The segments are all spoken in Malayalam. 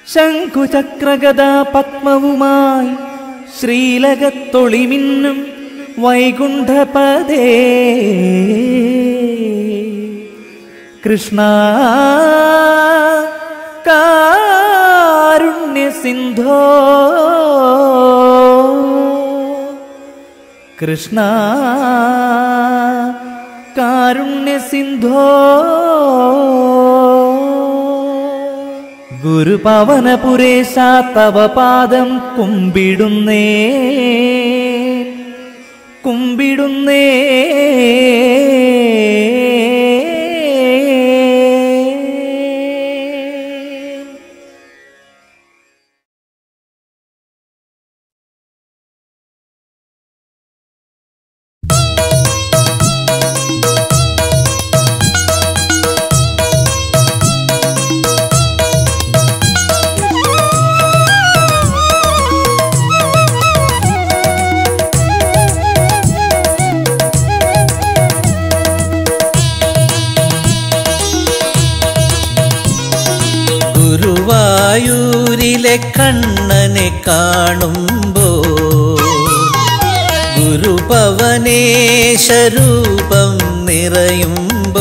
ശംഖുചക്രഗദാ പത്മവുമായി ശ്രീലകത്തൊളിമിന്നും വൈകുണ്ഠപദേ കൃഷ്ണ കാരുണ്യ സിന്ധോ കൃഷ്ണ കാരുണ്യ സിന്ധോ ഗുരുപവനപുരേശ തവ പാദം കുമ്പിടുന്നേ കുമ്പിടുന്നേ ഗുരുവായൂരിലെ കണ്ണനെ കാണുമ്പോ ഗുരുപവനേശരൂപം നിറയുമ്പോ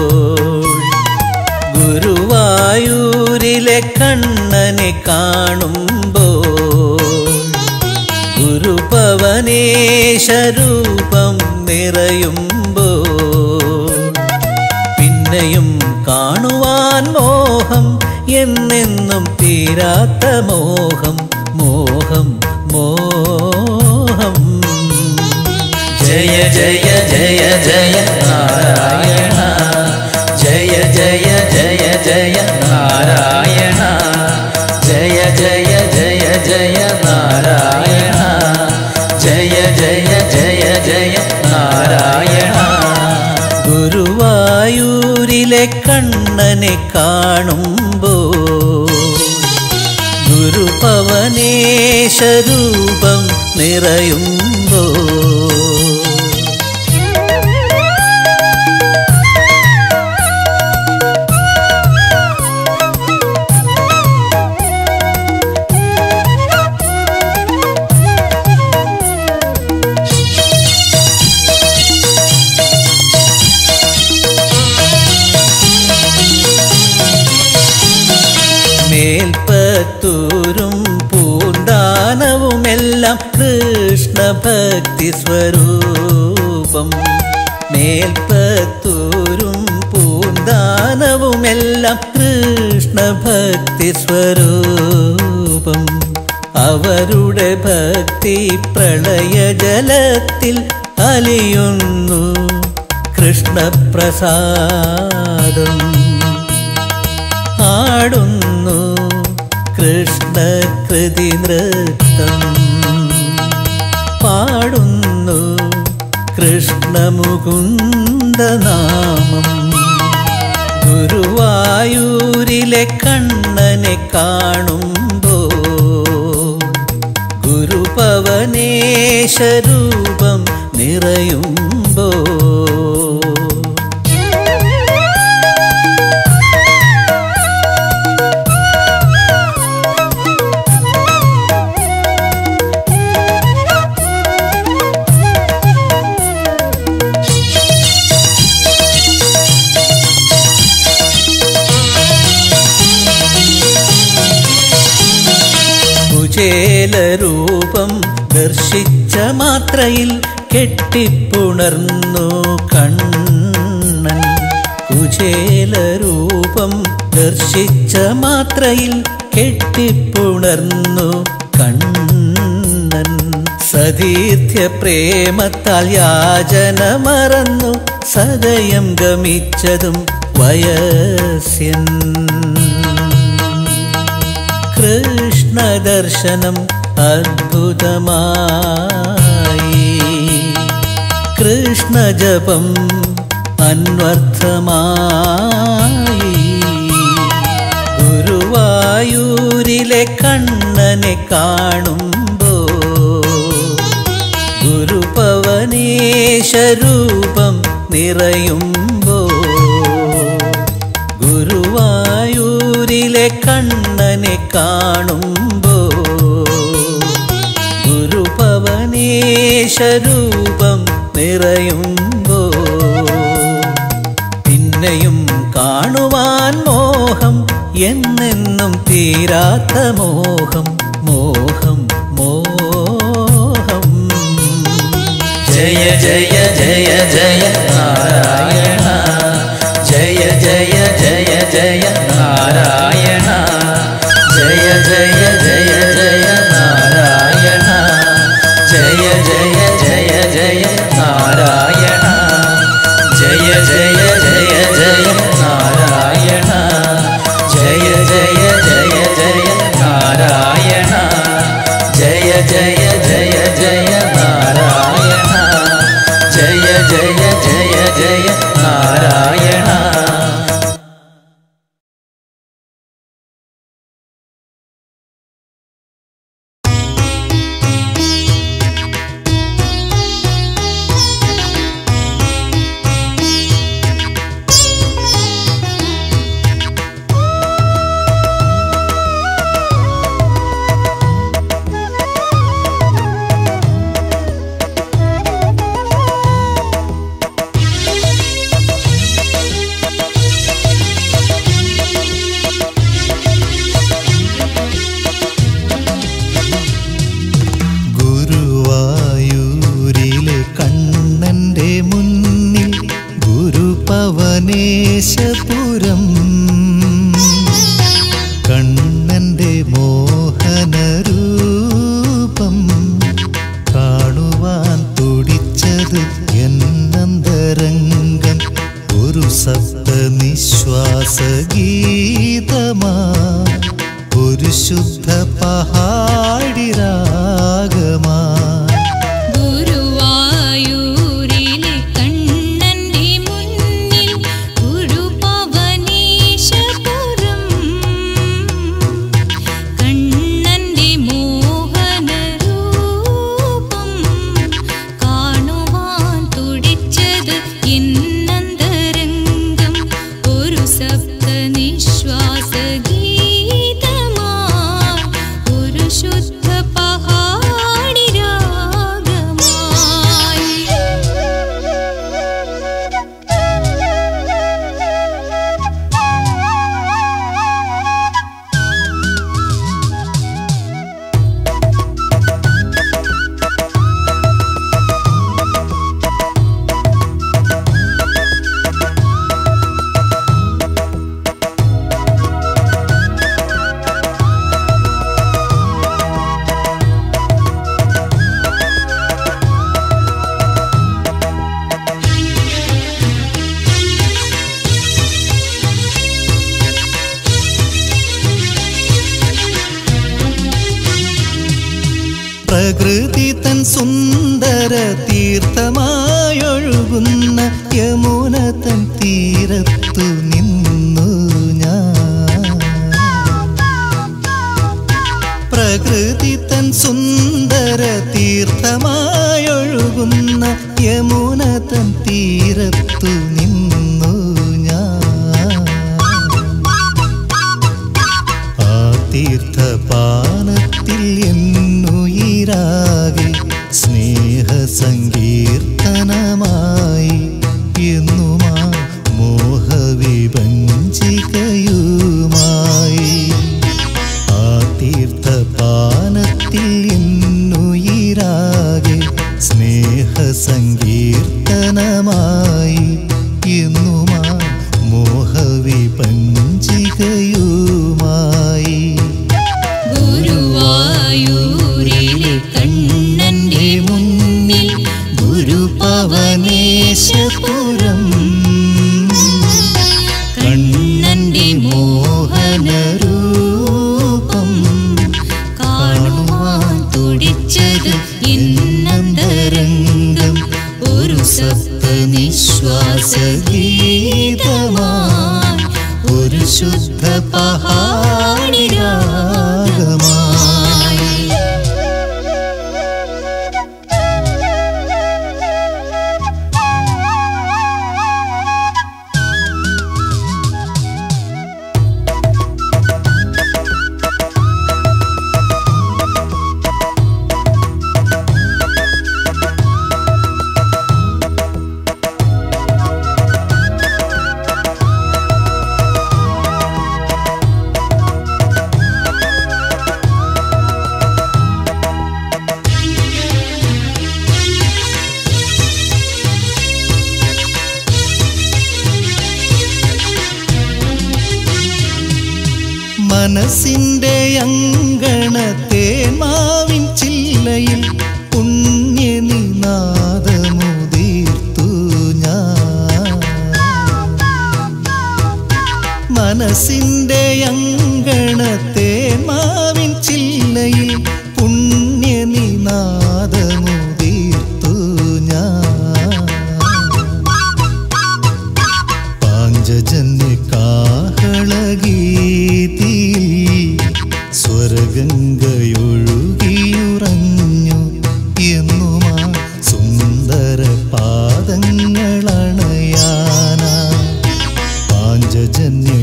ഗുരുവായൂരിലെ കണ്ണനെ കാണുമ്പോ ഗുരുപവനേശരൂപം നിറയുമ്പോ പിന്നെയും കാണുവാൻ മോഹം എന്നെന്നും തീരാത്ത മോഹം മോഹം മോഹം ജയ ജയ ജയ ജയ നാരായണ ജയ ജയ ജയ ജയ നാരായണ ജയ ജയ ജയ ജയ നാരായണ ജയ ജയ ജയ ജയ നാരായണ ഗുരുവായൂരിലെ കണ്ണനെ കാണുമ്പോ ഗുരുപവനേശരൂപം നിറയുമ്പോ മേൽപ്പത്തൂരും പൂന്താനവുമെല്ലാം കൃഷ്ണഭക്തി സ്വരൂപം മേൽപ്പത്തൂരും പൂന്താനവുമെല്ലാം കൃഷ്ണഭക്തി സ്വരൂപം അവരുടെ ഭക്തി പ്രളയജലത്തിൽ അലിയുന്നു കൃഷ്ണപ്രസാദം ആടുന്നു കൃഷ്ണകൃതി നൃത്തം പാടുന്നു കൃഷ്ണമുകുന്ദനാമം ഗുരുവായൂരിലെ കണ്ണനെ കാണുമ്പോ ഗുരുപവനേശരൂപം നിറയുമ്പോ കുചേലരൂപം ദർശിച്ച മാത്രയിൽ കെട്ടിപ്പുണർന്നു കണ്ണൻ കുചേലരൂപം ദർശിച്ച മാത്രയിൽ കെട്ടിപ്പുണർന്നു കണ്ണൻ സതീർത്ഥ്യ പ്രേമത്താൽ യാചന മറന്നു സദയം ഗമിച്ചതും വയസ്യൻ കൃഷ്ണദർശനം അദ്ഭുതമായി കൃഷ്ണജപം അന്വർത്ഥമായി ഗുരുവായൂരിലെ കണ്ണനെ കാണുമ്പോ ഗുരുപവനേശരൂപം നിറയുമ്പോ ഗുരുവായൂരിലെ കണ്ണനെ കണ്ണനെ കാണുമ്പോ ഗുരുഭവനേശരൂപം നിറയുമ്പോ പിന്നെയും കാണുവാൻ മോഹം എന്നെന്നും തീരാത്ത മോഹം മോഹം മോഹം ജയ ജയ ജയ ജയ നാരായണ ജയ ജയ ജയ ജയ നാരായണ ജയ ജയ ജയ ജയ നാരായണ ജയ ജയ ജയ ജയ നാരായണ ജയ ജയ ജയ ജയ നാരായണ ജയ ജയ ജയ ജയ നാരായണ ജയ ജയ ജയ ജയ നാരായണ ജയ ജയ ജയ ജയ നാരായണ ഗുരുവായൂരിലെ കണ്ണന്റെ മുന്നിൽ ഗുരുപവനേശപുരം കണ്ണന്റെ മോഹനരൂപം കാണുവാൻ തുടിച്ചത് എന്നന്തരംഗം ഒരു സപ്തനിശ്വാസ ഗീതമാ ഒരു ശുദ്ധ പഹാടി രാഗമാ ഗുരുവായൂരിലെ കണ്ണന്റെ മുന്നിൽ ഗുരുപവനീശപുരം കണ്ണന്റെ മോഹനരൂപം കാണുവാൻ തുടിച്ചത് എന്നന്തരംഗം ഒരു സപ്തനിശ്വാസ ഗീതമാ ഒരു ശുദ്ധ പഹാടി രാഗമായി പ്രകൃതി തൻ സുന്ദര തീർത്ഥമായൊഴുകുന്ന യമുന തൻ തീരത്തു നിന്നു ഞാൻ പ്രകൃതി തൻ സുന്ദര തീർത്ഥമായൊഴുകുന്ന യമുന തൻ തീരത്തു നിന്നു ഞാൻ ആ തീർത്ഥപാനത്തിൽ എന്നുയിരാകെ സ്നേഹസങ്കീർത്തനമായി എന്നുമാ മോഹവിഭഞ്ചികയുമായി ആ തീർത്ഥപാനത്തിൽ എന്നുയിരാകെ സ്നേഹസങ്കീർത്തനമായി എന്നുമാ മോഹവിഭഞ്ചികയുമായി ഗുരുവായൂരിലെ കണ്ണന്റെ മുന്നിൽ ഗുരുപവനേശപുരം കണ്ണന്റെ മോഹനരൂപം കാണുവാൻ തുടിച്ചത് എന്നന്തരംഗം ഒരു സപ്തനിശ്വാസ ഗീതമായി ഒരു ശുദ്ധ പഹാടി രാഗമായി ആ മനസ്സിന്റെ അങ്കണത്തെ മാവിൻ ചില്ലയിൽ പുണ്യനിനാദമുദീർത്തു ഞാൻ മനസ്സിന്റെ അങ്കണത്തെ മാവിൻ ചില്ലയിൽ പുണ്യനിനാദമുദീർത്തു ഞാൻ പാഞ്ചജന്യ കാഹളഗീതി സ്വരഗംഗയൊഴുകിയുറഞ്ഞു എന്നുമാ സുന്ദര പാദങ്ങളണയാനാ പാഞ്ചജന്യ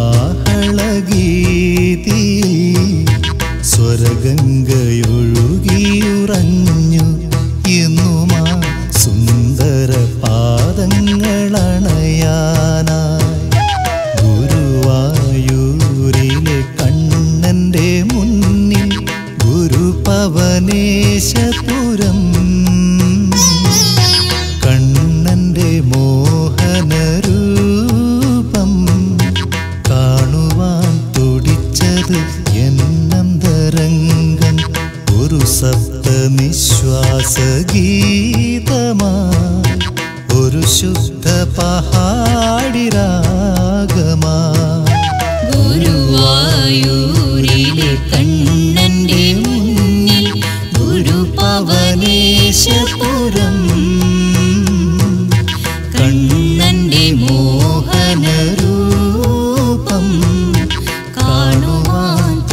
കാഹളഗീതി സ്വരഗംഗയൊഴുകിയുറഞ്ഞു എന്നുമാ സുന്ദര പാദങ്ങളണയാനായി ഗുരുവായൂരിലെ കണ്ണന്റെ മുന്നിൽ ഗുരുപവനേശപുരം കണ്ണന്റെ മോഹനരൂപം കാണുവാൻ തുടിച്ചത് എന്നന്തരംഗം ഒരു സപ്തനിശ്വാസഗീതമാ ഒരു ശുദ്ധ പഹാടിരാഗമാ ഗുരുവായൂരിലെ കണ്ണന്റെ മുന്നിൽ ഗുരുപവനേശപുരം കണ്ണന്റെ മോഹനരൂപം കാണുവാൻ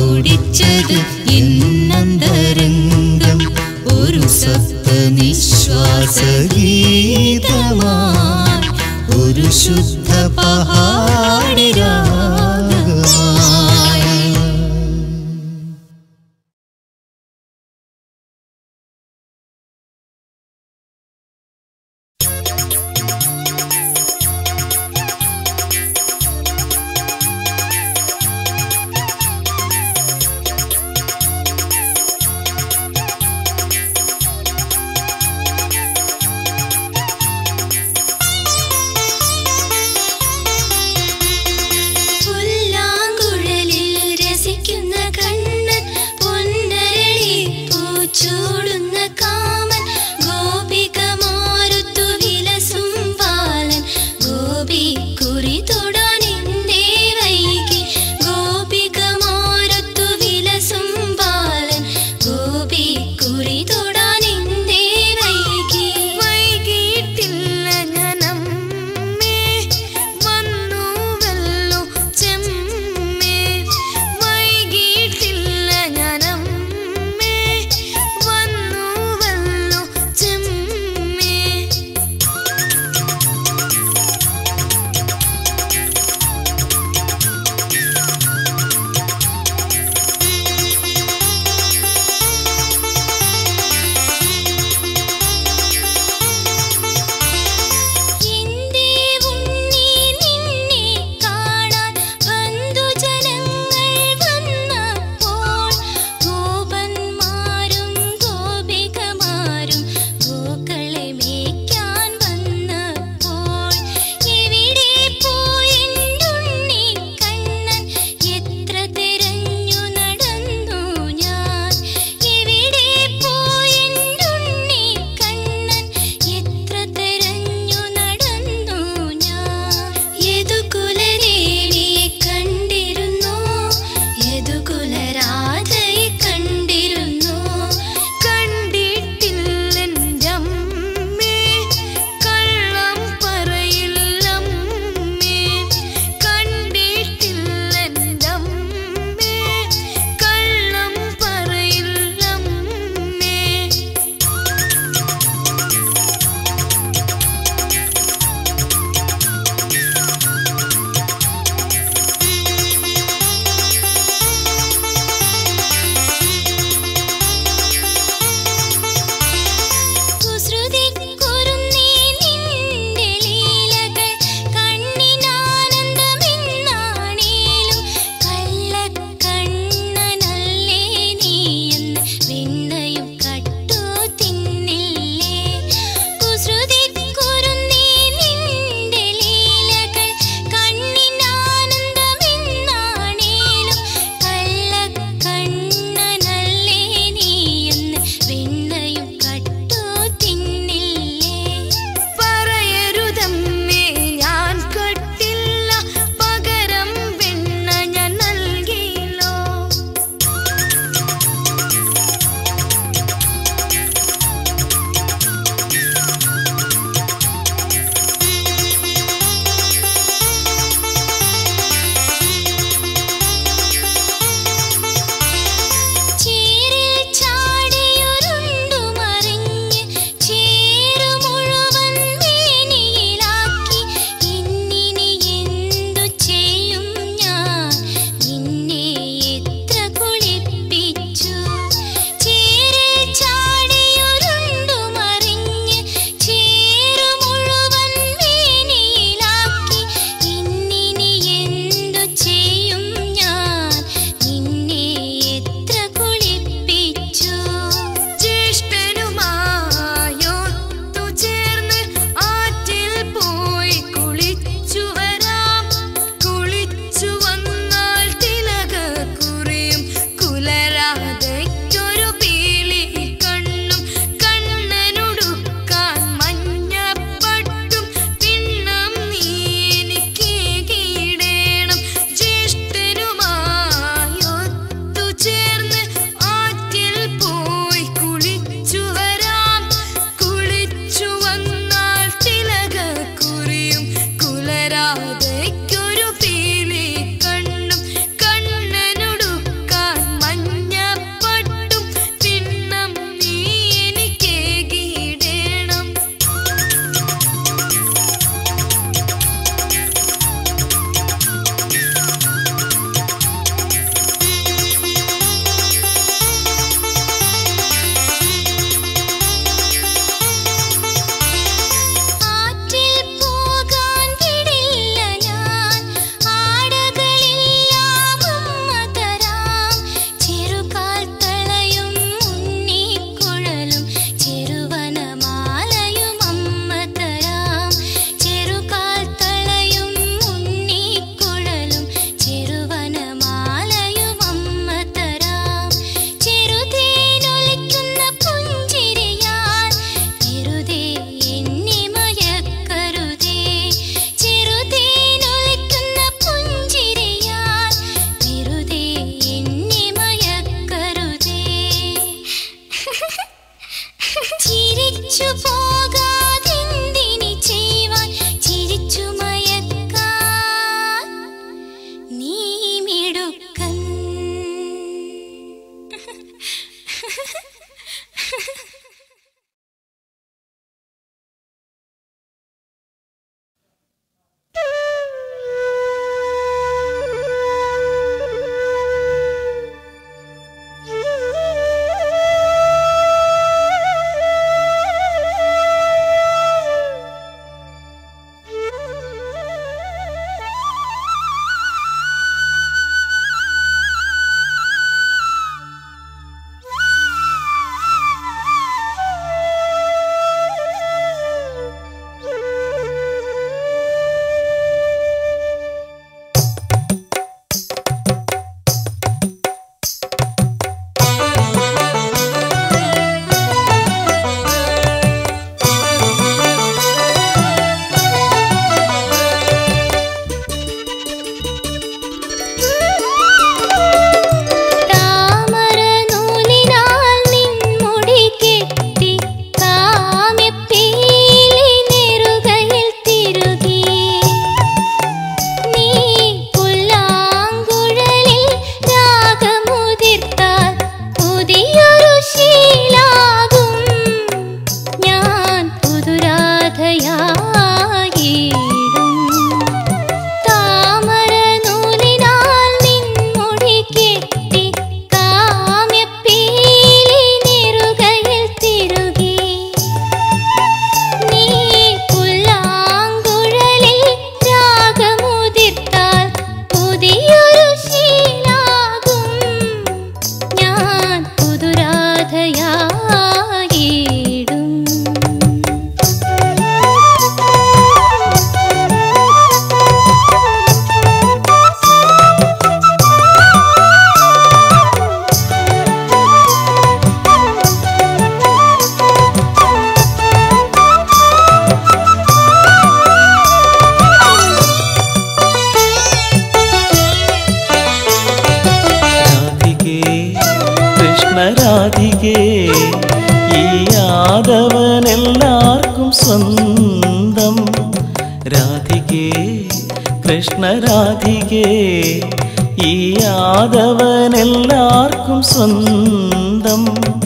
കൃഷ്ണരാധികേ ഈ യാദവനെല്ലാവർക്കും സ്വന്തം രാധികേ കൃഷ്ണരാധികേ ഈ യാദവനെല്ലാവർക്കും സ്വന്തം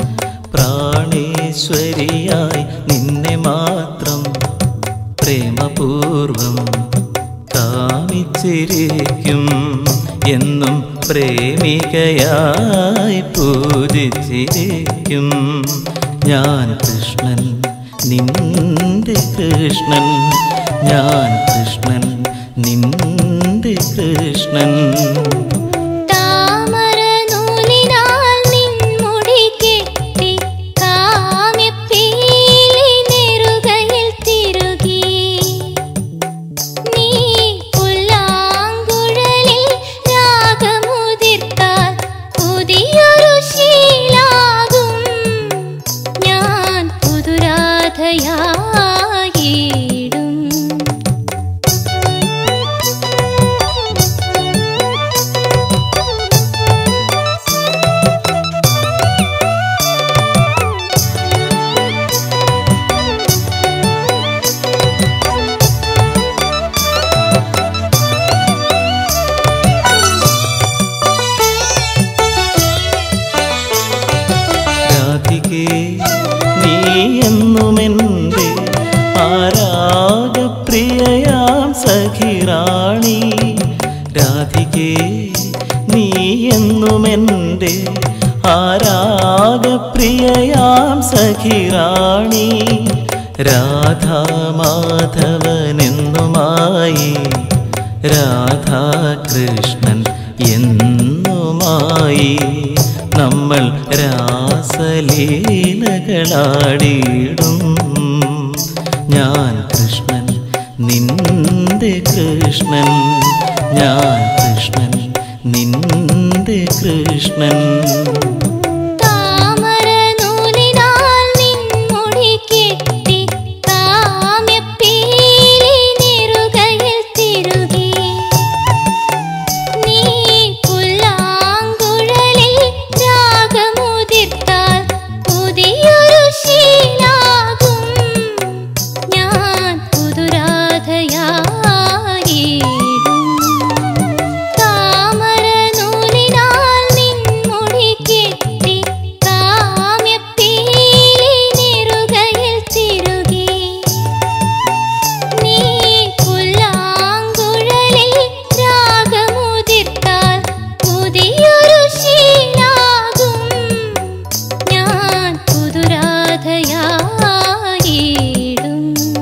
പ്രാണേശ്വരിയായി നിന്നെ മാത്രം പ്രേമപൂർവം കാമിച്ചിരിക്കും എന്നും പ്രേമികയായി പൂജിച്ചിരിക്കും ഞാൻ കൃഷ്ണൻ നിന്റെ കൃഷ്ണൻ ഞാൻ കൃഷ്ണൻ നിന്റെ കൃഷ്ണൻ താമര നൂലിനാൽ നിൻമുടി കെട്ടി കാമ്യപ്പീലി നെറുകയിൽ തിരുകി നീ പുല്ലാങ്കുഴലിൽ രാഗമുതിർത്താൽ പുതിയൊരു ശീലാകും ഞാൻ പുതുരാധയായിടും രാധികേ നീ എന്നുമെൻ്റെ ആരാഗപ്രിയയാം സഖിറാണി രാധികേ നീ എന്നുമെൻ്റെ ആരാഗപ്രിയയാം സഖിറാണി രാധാമാധവനെന്നുമായി രാധാകൃഷ്ണൻ എന്നുമായി നമ്മൾ രാസലീലകളാടിയിടും ഞാൻ കൃഷ്ണൻ നിന്റെ കൃഷ്ണൻ ഞാൻ കൃഷ്ണൻ നിന്റെ കൃഷ്ണൻ താമര നൂലിനാൽ നിൻമുടി കെട്ടി കാമ്യപ്പീലി നെറുകയിൽ തിരുകി നീ പുല്ലാങ്കുഴലിൽ രാഗമുതിർത്താൽ പുതിയൊരു ശീലാകും ഞാൻ പുതുരാധയായിടും താമര നൂലിനാൽ നിൻമുടി കെട്ടി കാമ്യപ്പീലി നെറുകയിൽ തിരുകി നീ പുല്ലാങ്കുഴലിൽ രാഗമുതിർത്താൽ പുതിയൊരു ശീലാകും ഞാൻ പുതുരാധയായിടും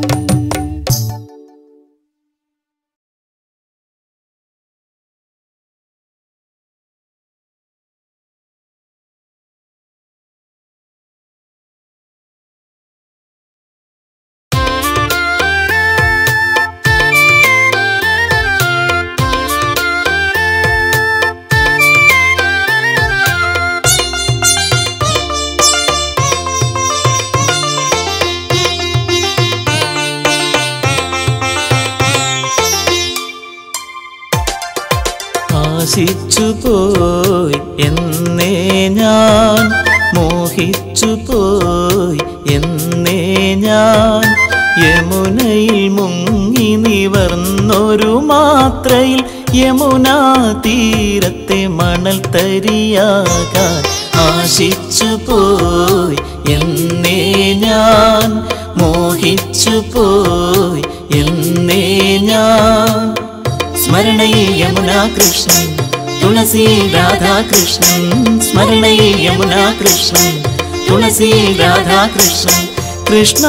ആശിച്ചു പോയി എന്നേ ഞാൻ മോഹിച്ചു പോയി എന്നേ ഞാൻ യമുനയിൽ മുങ്ങി നിവർന്നൊരു മാത്രയിൽ യമുനാ തീരത്തെ മണൽ തരിയാകാൻ ആശിച്ചു പോയി എന്നേ ഞാൻ മോഹിച്ചു പോയി എന്നേ ഞാൻ സ്മരണയിൽ യമുനാ കൃഷ്ണൻ തുളസി രാധാകൃഷ്ണൻ സ്മരണയിൽ യമുനാ കൃഷ്ണൻ തുളസി രാധാകൃഷ്ണൻ കൃഷ്ണ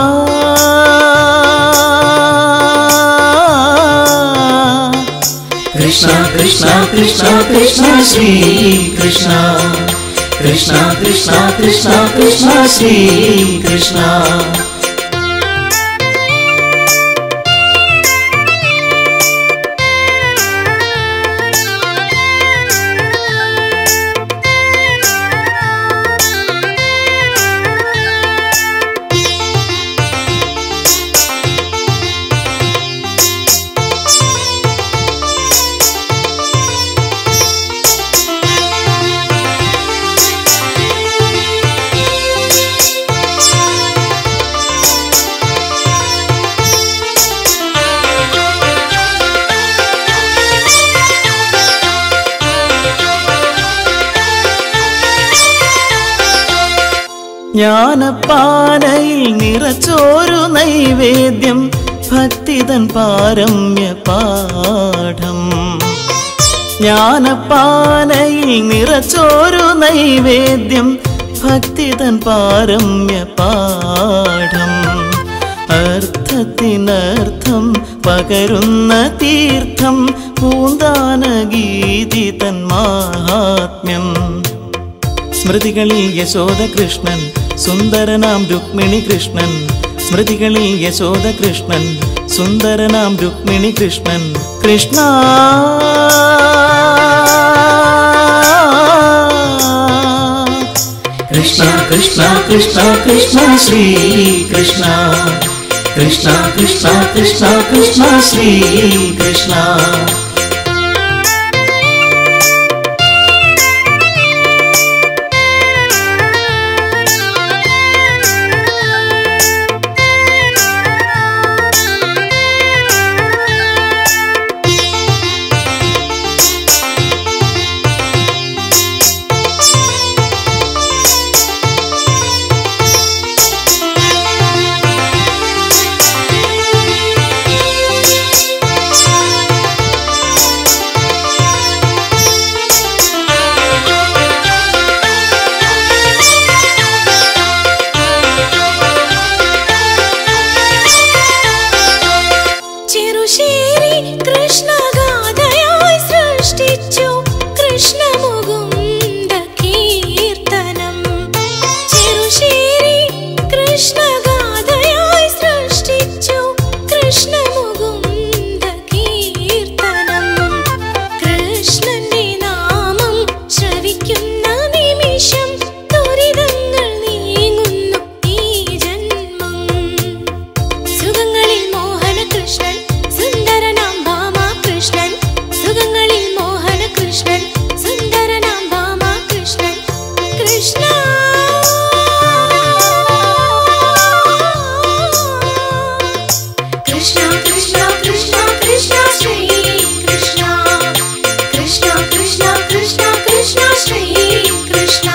കൃഷ്ണ കൃഷ്ണ കൃഷ്ണ കൃഷ്ണ ശ്രീ കൃഷ്ണ കൃഷ്ണ കൃഷ്ണ കൃഷ്ണ കൃഷ്ണ ശ്രീ കൃഷ്ണ ജ്ഞാനപ്പാനയിൽ നിറച്ചോരു നൈവേദ്യം ഭക്തിതൻ പാരമ്യ പാഠം ജ്ഞാനപ്പാനയിൽ നിറച്ചോരു നൈവേദ്യം ഭക്തിതൻ പാരമ്യ പാഠം അർത്ഥത്തിനർത്ഥം പകരുന്ന തീർത്ഥം പൂന്താനഗീതി തൻ മാഹാത്മ്യം സ്മൃതികളിൽ യശോദ കൃഷ്ണൻ സുന്ദരനാം രുക്മിണി കൃഷ്ണൻ സ്മൃതികളിൽ യശോദ കൃഷ്ണൻ സുന്ദരനാം രുക്മിണി കൃഷ്ണൻ കൃഷ്ണ കൃഷ്ണ കൃഷ്ണ കൃഷ്ണ കൃഷ്ണ ശ്രീ കൃഷ്ണ കൃഷ്ണ കൃഷ്ണ കൃഷ്ണ കൃഷ്ണ ശ്രീ കൃഷ്ണ ചെറുശ്ശേരി കൃഷ്ണഗാഥയായി സൃഷ്ടിച്ചു കൃഷ്ണമുകുന്ദ കീർത്തനം ചെറുശ്ശേരി കൃഷ്ണഗാഥയായി സൃഷ്ടിച്ചു കൃഷ്ണമുകുന്ദ കീർത്തനം കൃഷ്ണന്റെ നാമം ശ്രവിക്കുന്ന നിമിഷം ദുരിതങ്ങൾ നീങ്ങുന്നു ഈ ജന്മം സുഖങ്ങളിൽ മോഹന കൃഷ്ണൻ സുന്ദരനാം ഭാമ കൃഷ്ണൻ സുഖങ്ങളിൽ മോഹന കൃഷ്ണൻ സുന്ദരനാം ഭാമ കൃഷ്ണൻ കൃഷ്ണ കൃഷ്ണ കൃഷ്ണ കൃഷ്ണ കൃഷ്ണ ശ്രീ കൃഷ്ണ കൃഷ്ണ കൃഷ്ണ കൃഷ്ണ കൃഷ്ണ ശ്രീ കൃഷ്ണ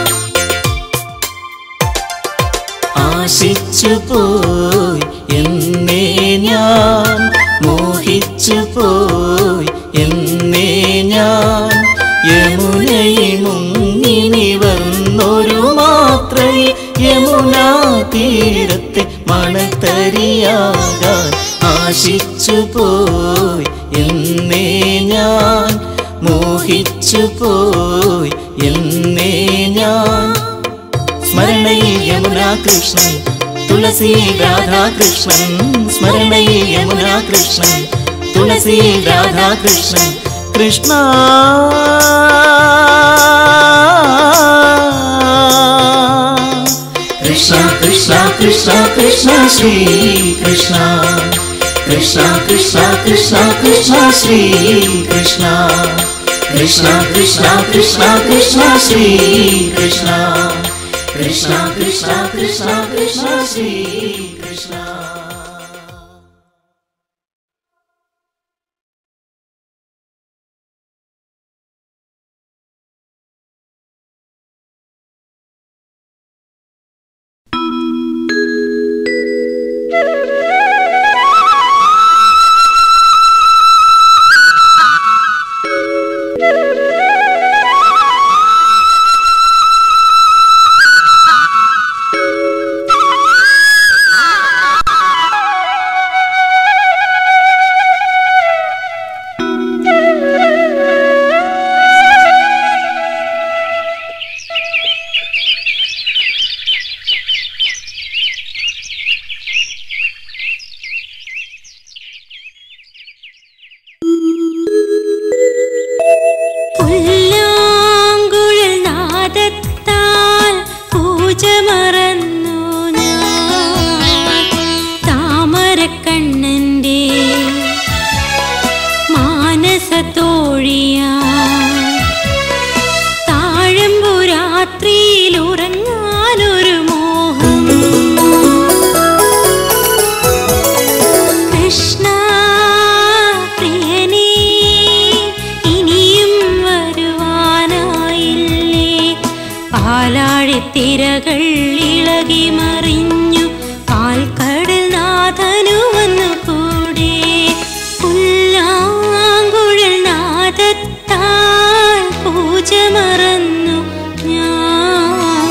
ആശിച്ചു പോയി എന്നേ ഞാൻ മോഹിച്ചു പോയി എന്നേ ഞാൻ യമുനയിൽ മുങ്ങിനി വന്നൊരു മാത്രയിൽ യമുനാ തീരത്തെ മണത്തരിയാകാൻ ആശിച്ചു പോയി എന്നേ ഞാൻ മോഹിച്ചു പോയി എന്നേ ഞാൻ സ്മരണയിൽ യമുനാ കൃഷ്ണൻ തുളസി രാധാകൃഷ്ണൻ സ്മരണയിൽ യമുനാ കൃഷ്ണൻ തുളസി രാധാകൃഷ്ണൻ കൃഷ്ണ കൃഷ്ണ കൃഷ്ണ കൃഷ്ണ കൃഷ്ണ ശ്രീ കൃഷ്ണ കൃഷ്ണ കൃഷ്ണ കൃഷ്ണ കൃഷ്ണ ശ്രീ കൃഷ്ണ കൃഷ്ണ കൃഷ്ണ കൃഷ്ണ കൃഷ്ണ ശ്രീ കൃഷ്ണ കൃഷ്ണ കൃഷ്ണ കൃഷ്ണ കൃഷ്ണ ശ്രീ കൃഷ്ണ പുല്ലാങ്കുഴൽ നാദത്താൽ പൂജ മറന്നു ഞാൻ താമരക്കണ്ണന്റെ മാനസത്തോഴിയാ താഴമ്പുരാത്രിയിൽ ഉറങ്ങാനൊരു മോഹം കൃഷ്ണ പ്രിയനേ ഇനിയും വരുവാനായില്ലേ പാലാഴി പാലാഴിത്തിരകൾ ഇളകി മറിഞ്ഞു പാൽക്കടൽ നാഥനു വന്നു കൂടെ പുല്ലാങ്കുഴൽ നാദത്താൽ പൂജ മറന്നു ഞാൻ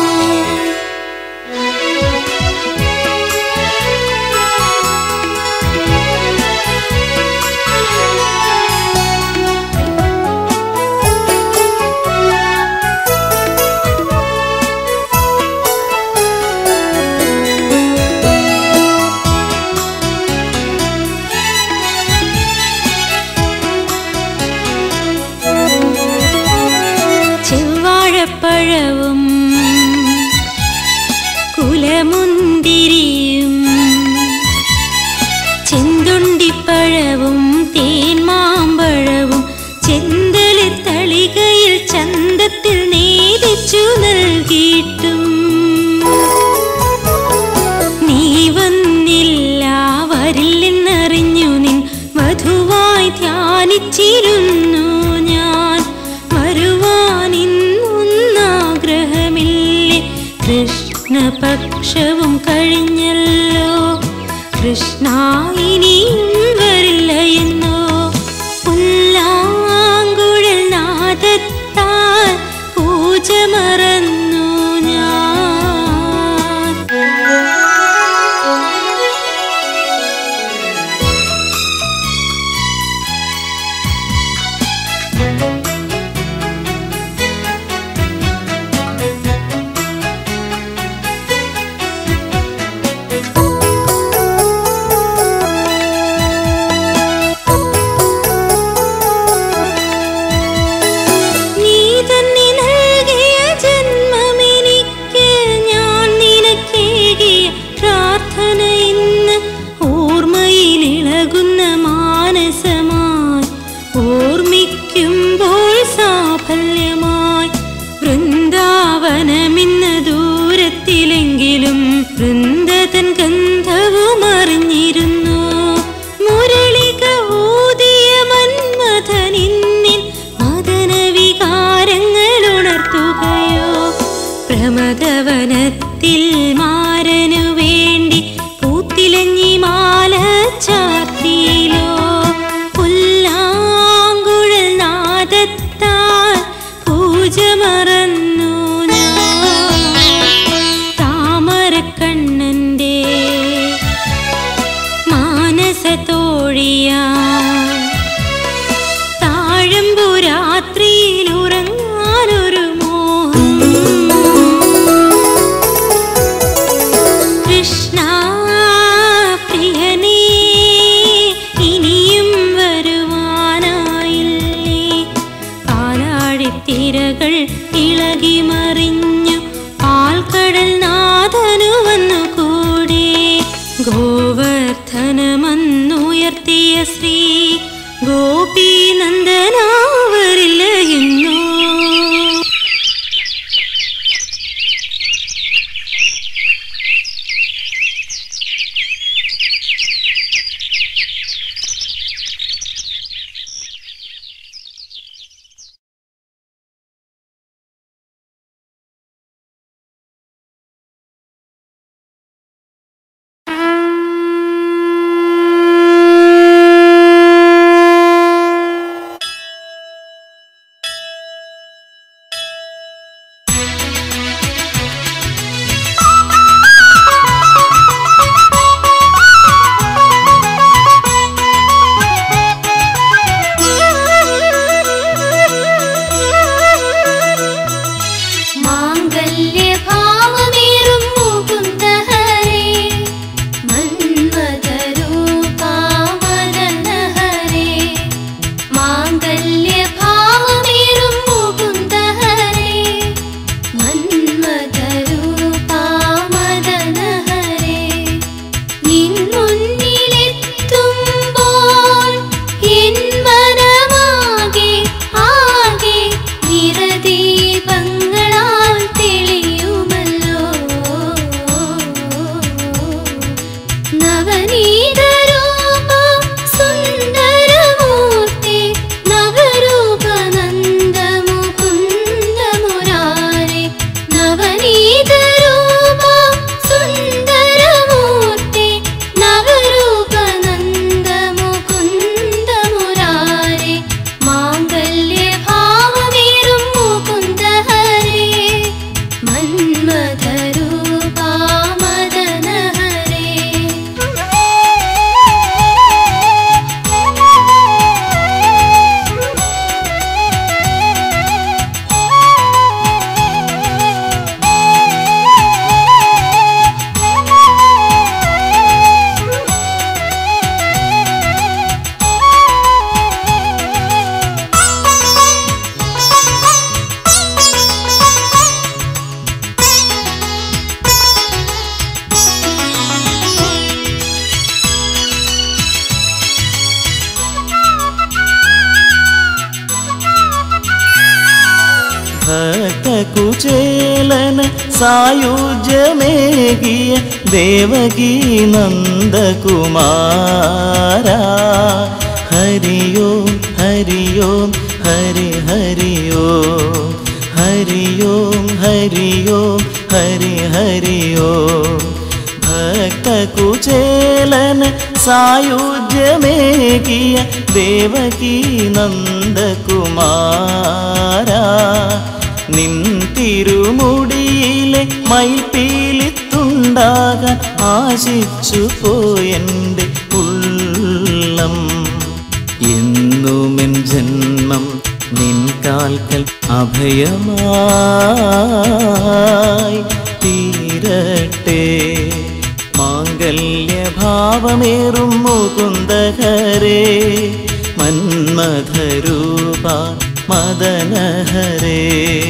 ചെവ്വാഴപ്പഴവും കുലമുന്തിരിയും ചെന്തുണ്ടിപ്പഴവും തേന്മാമ്പഴവും ചെന്തലി തളികയിൽ ചന്തത്തിൽ നേദിച്ചു നൽകിയിട്ടും നീ വന്നില്ല വരില്ലെന്നറിഞ്ഞു നിൻ വധുവായി ധ്യാനിച്ചിരുന്നു ഞാൻ വരുവാൻ ഇന്നൊന്നാഗ്രഹമില്ലേ കൃഷ്ണപക്ഷവും കഴിഞ്ഞല്ലോ കൃഷ്ണ ഇനിയും വരില്ല എന്നോ പുല്ലാങ്കുഴൽ നാദത്താൽ പൂജ മറന്നു ഞാൻ നീ തന്നെ നൽകിയ ജന്മമെനിക്ക് ഞാൻ നിനക്കേകിയ പ്രാർത്ഥന ഇന്ന് ഓർമ്മയിലിളകുന്ന മാനസമായി ഓർമ്മിക്കുമ്പോൾ സാഫല്യമായി വൃന്ദാവനമിന്ന് ദൂരത്തിലെങ്കിലും വൃന്ദതൻ ഗന്ധവും അറിഞ്ഞിരുന്നു മുരളിക ഊതിയ മന്മഥനിന്നിൻ മദനവികാരങ്ങൾ ഉണർത്തുകയോ പ്രമദവനത്തിൽ മാരനു വേണ്ടി പൂത്തിലഞ്ഞി മാല ചാർത്തിയിലോ പുല്ലാങ്കുഴൽ നാദത്താൽ പൂജ മറന്നു ഞാൻ താമരക്കണ്ണന്റെ മാനസത്തോഴിയാ താഴമ്പു രാത്രിയിൽ ഉറങ്ങാനൊരു മോഹം കൃഷ്ണ പ്രിയനേ ഇനിയും വരുവാനായില്ലേ പാലാഴിത്തിരകൾ ഇളകി മറിഞ്ഞു പാൽക്കടൽ നാഥനു വന്നു കൂടെ ഗോവർദ്ധനമന്നുയർത്തിയ ശ്രീ ഗോപീനന്ദനാവരില്ല എന്നോ ആ ഭക്തകുചേലന സായുജ്യമേകിയ ദേവകീ നന്ദകുമാര ഹരിയോം ഹരിയോം ഹരി ഹരിയോം ഹരിയോം ഹരിയോം ഹരി ഹരിയോം ഭക്തകുചേലന സായുജ്യമേകിയ ദേവകീ നന്ദകുമാര നിൻ തിരുമുടിയിലെ മയിൽപ്പീലിത്തുണ്ടാകാൻ ആശിച്ചു പോയെൻ്റെ ഉള്ളം എന്നുമെൻ ജന്മം നിൻ കാൽക്കൽ അഭയമായി തീരട്ടെ മാംഗല്യഭാവമേറും മുകുന്ദഹരേ മന്മഥരൂപ മദനഹരേ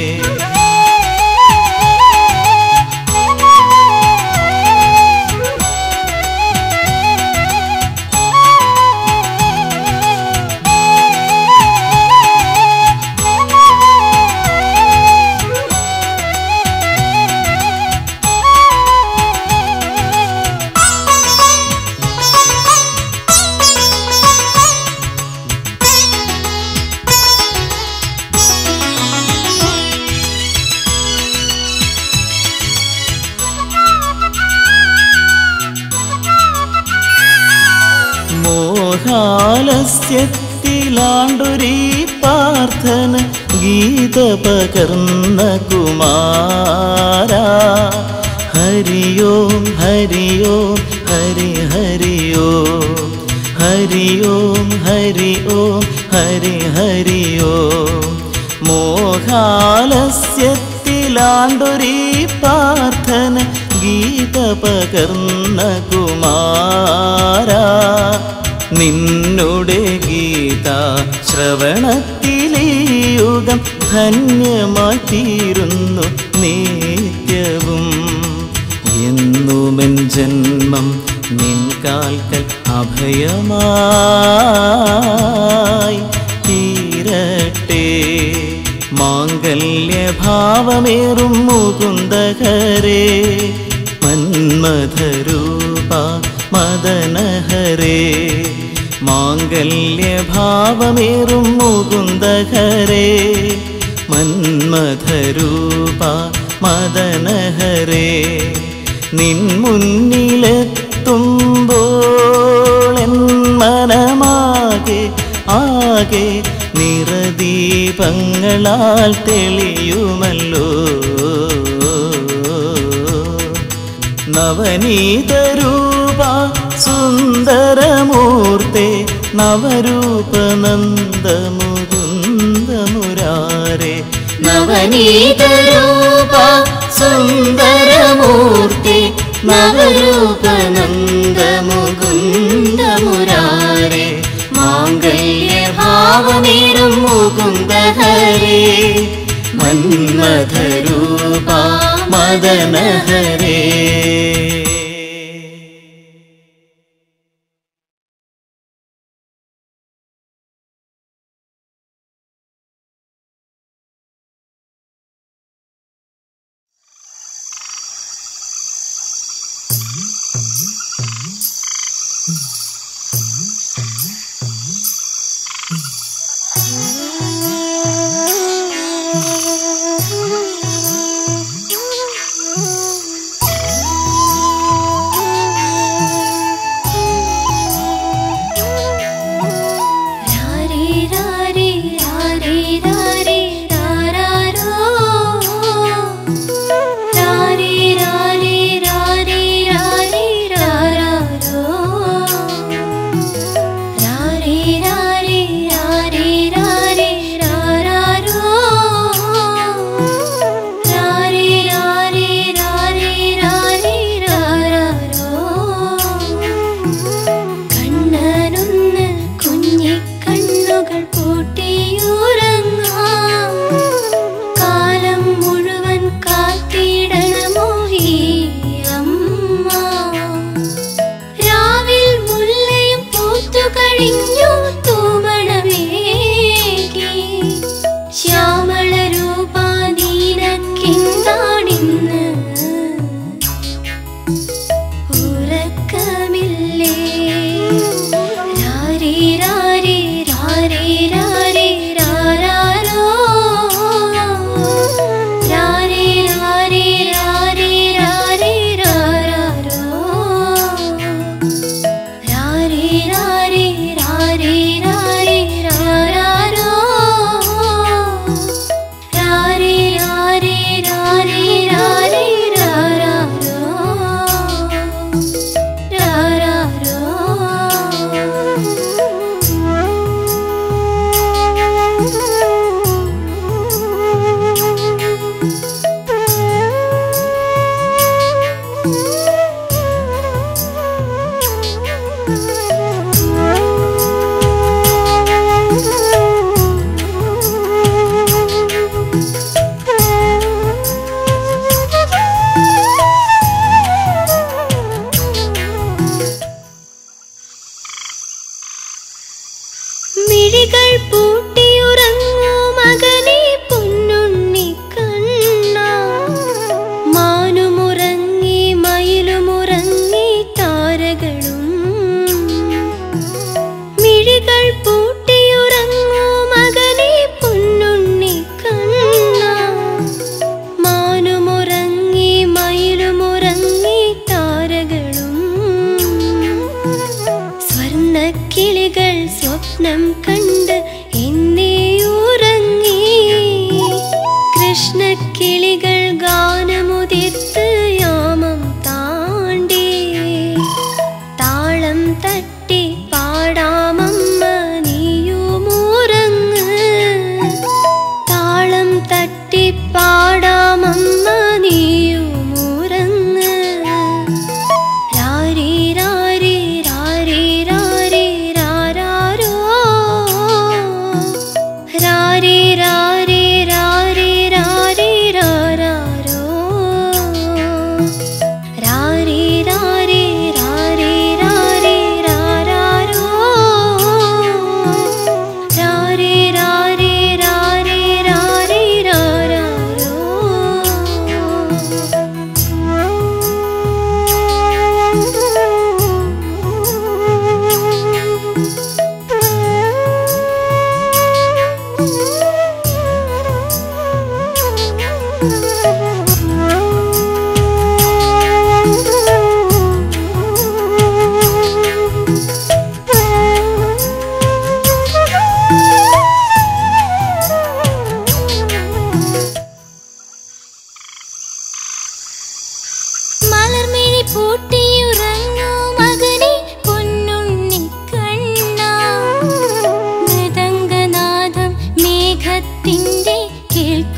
മോഹാലസ്യത്തിലാണ്ടൊരീ പ്രാർത്ഥന ഗീത പകർന്ന കുമാര ഹരിയോം ഹരിയോം ഹരി ഹരിയോം ഹരിയോം ഹരി ഓം ഹരി ഹരിയോം മോഹാലസ്യത്തിലാണ്ടൊരീ പ്രാർത്ഥന ഗീത പകർന്ന കുമാര നിന്നുടെ ഗീത ശ്രവണത്തിലീ യുഗം ധന്യമായി തീരുന്നു നിത്യവും എന്നുമെൻ ജന്മം നിൻ കാൽക്കൽ അഭയമായി തീരട്ടെ മാംഗല്യഭാവമേറും മുകുന്ദഹരേ മന്മഥരൂപ മദനഹരേ മാംഗല്യഭാവമേറും മുകുന്ദഹരേ മന്മഥരൂപ മദനഹരേ നിൻ മുന്നിലെത്തുമ്പോൾ എൻ മനമാകെ ആകെ നിറദീപങ്ങളാൽ തെളിയുമല്ലോ നവനീതരൂപ സുന്ദരമൂർത്തെ നവരൂപനന്ദമുകുന്ദമുരാരെ നവനീതരൂപ സുന്ദരമൂർത്തി നവരൂപനന്ദമുകുന്ദമുരാരെ മാംഗല്യഭാവമേറും മുകുന്ദഹരേ മന്മഥരൂപ മദനഹരേ Thank you.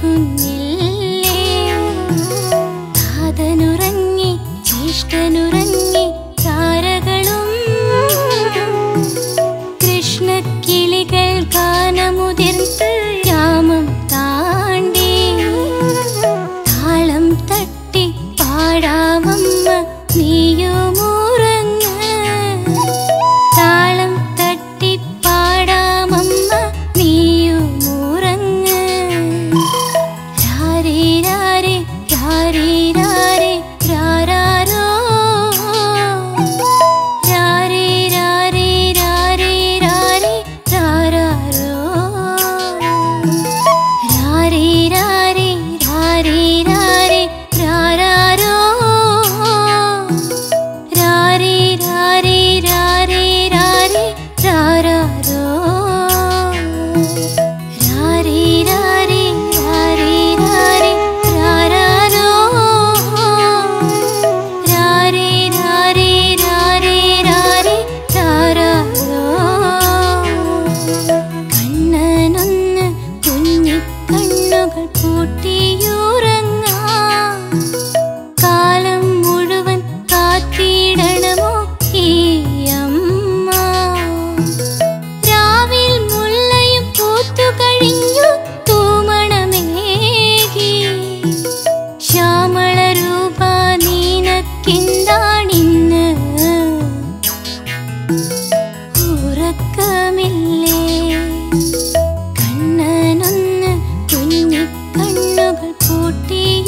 കുഞ്ഞില്ലേ താതനുറങ്ങി ജ്യേഷ്ഠനുറങ്ങി താരകളും കൃഷ്ണക്കിളികൾ ഗാനമുതിർത്ത് യാമം താണ്ടി താളം തട്ടി പാടാമമ്മ നീയുമുറങ്ങ് താളം തട്ടി പാടാമമ്മ നീയുമുറങ്ങ് രാരേ രാരേ രാരേ രാരേ രാരാരോ രാരേ രാരേ രാരേ രാരേ രാരാരോ രാരേ രാരേ രാരേ രാരേ രാരാരോ രാരേ രാരേ രാരേ രാരേ രാരാരോ രാരേ രാരേ രാരേ രാരേ രാരാരോ രാരേ രാരേ രാരേ രാരേ രാരാരോ കണ്ണനൊന്ന് കുഞ്ഞിക്കണ്ണുകൾ പൂട്ടിയുറങ്ങാം കാലം മുഴുവൻ കാത്തിടണമോ ഈ അമ്മ രാവിൽ മുല്ലയും പൂത്തു കഴിഞ്ഞു തൂമണമേകി ശ്യാമള രൂപ നീനക്കിന്താണിന്ന് ഉറക്കമില്ലേ കണ്ണനൊന്ന് കുഞ്ഞിക്കണ്ണുകൾ പൂട്ടിയുറങ്ങാം